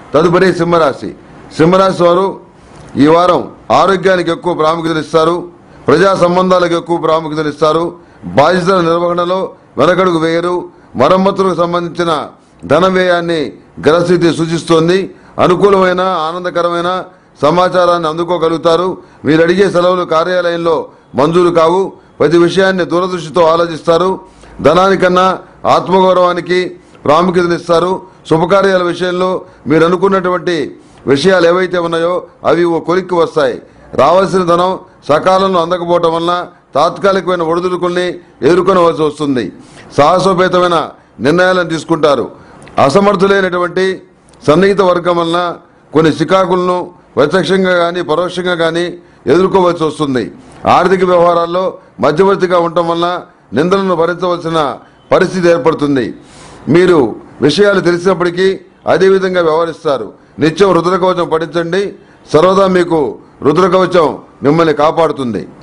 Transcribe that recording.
తదుపరి సింహరాశి సింహరాశి వారు ఈ వారం ఆరోగ్యానికి ఎక్కువ ప్రాముఖ్యత ఇస్తారు ప్రజా సంబంధాలకు ఎక్కువ ప్రాముఖ్యత ఇస్తారు బాధ్యతల నిర్వహణలో వెనకడుగు వేయరు మరమ్మతులకు సంబంధించిన ధన వ్యయాన్ని గ్రహస్థితి సూచిస్తోంది అనుకూలమైన ఆనందకరమైన సమాచారాన్ని అందుకోగలుగుతారు మీరు అడిగే సెలవులు కార్యాలయంలో మంజూరు కావు ప్రతి విషయాన్ని దూరదృష్టితో ఆలోచిస్తారు ధనానికన్నా ఆత్మగౌరవానికి ప్రాముఖ్యతనిస్తారు శుభకార్యాల విషయంలో మీరు అనుకున్నటువంటి విషయాలు ఏవైతే ఉన్నాయో అవి ఓ కొలిక్కి వస్తాయి రావాల్సిన ధనం సకాలంలో అందకపోవటం వలన తాత్కాలికమైన ఒడిదుడుకుల్ని ఎదుర్కొనవలసి వస్తుంది సాహసోపేతమైన నిర్ణయాలను తీసుకుంటారు అసమర్థులైనటువంటి సన్నిహిత వర్గం వలన కొన్ని చికాకులను ప్రత్యక్షంగా కానీ పరోక్షంగా కానీ ఎదుర్కోవలసి వస్తుంది ఆర్థిక వ్యవహారాల్లో మధ్యవర్తిగా ఉండటం వలన నిందలను భరించవలసిన పరిస్థితి ఏర్పడుతుంది మీరు విషయాలు తెలిసినప్పటికీ అదే విధంగా వ్యవహరిస్తారు నిత్యం రుద్రకవచం పఠించండి సర్వదా మీకు రుద్రకవచం మిమ్మల్ని కాపాడుతుంది